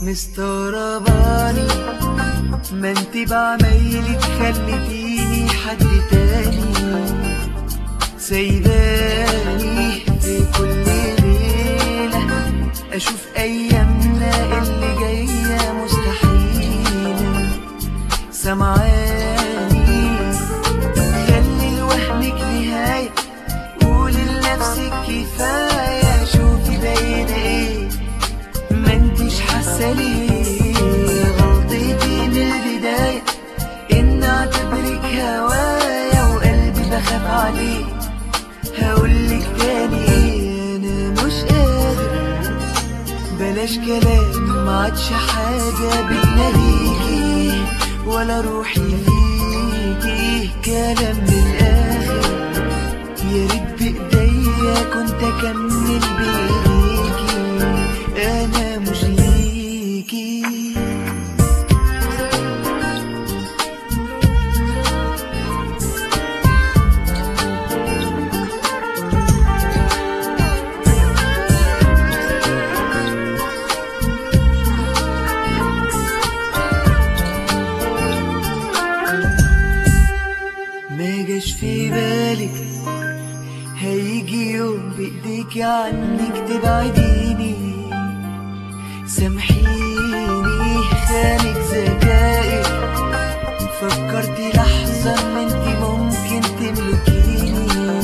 مستغرباني ما انت بعمايلك خليتيني حد تاني سايباني في كل ليلة أشوف أيامنا اللي جاية مستحيلة سمعاني خلي لوهمك نهاية قولي لنفسك كفاية شوفي باينة ايه ما انتش حاسة ليه غلطتي من البداية ان اعتبرك هوايا وقلبي بخاف عليه هقولك تاني ايه انا مش قادر بلاش كلام ما عادش حاجة بتناديكي ولا روحي فيكي كلام من الآخر يا ريت بإيديا كنت أكمل بإيديكي أنا مش ليكي ما جاش في بالك هيجي يوم بإيديك عنك تبعديني سامحيني خانك ذكائك فكرتي لحظة ان انت ممكن تملكيني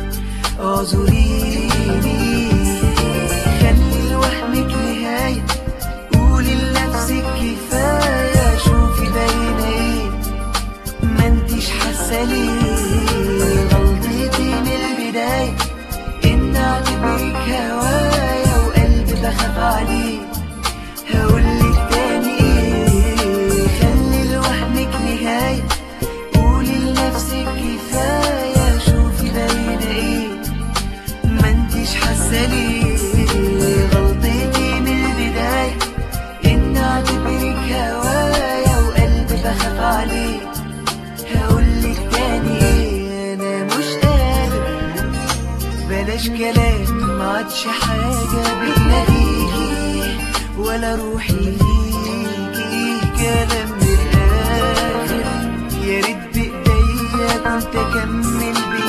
اعذريني خلي لوهمك نهاية قولي لنفسك كفاية شوفي باينة ايه ما انتش حاسه ليه غلطتي من البدايه ان اعتبرك هوايا وقلبي بخاف عليه هقولك تاني ايه خلي لوهمك نهايه قولي لنفسك كفايه شوفي باينه ايه ما انتش حاسه ليه غلطتي من البدايه ان اعتبرك هوايا وقلبي بخاف عليه هقولك تاني ايه انا مش قادر بلاش كلام ما عادش حاجة بتناديكي ولا روحي فيكي كلام من الآخر يا ريت بإيديا كنت أكمل بيه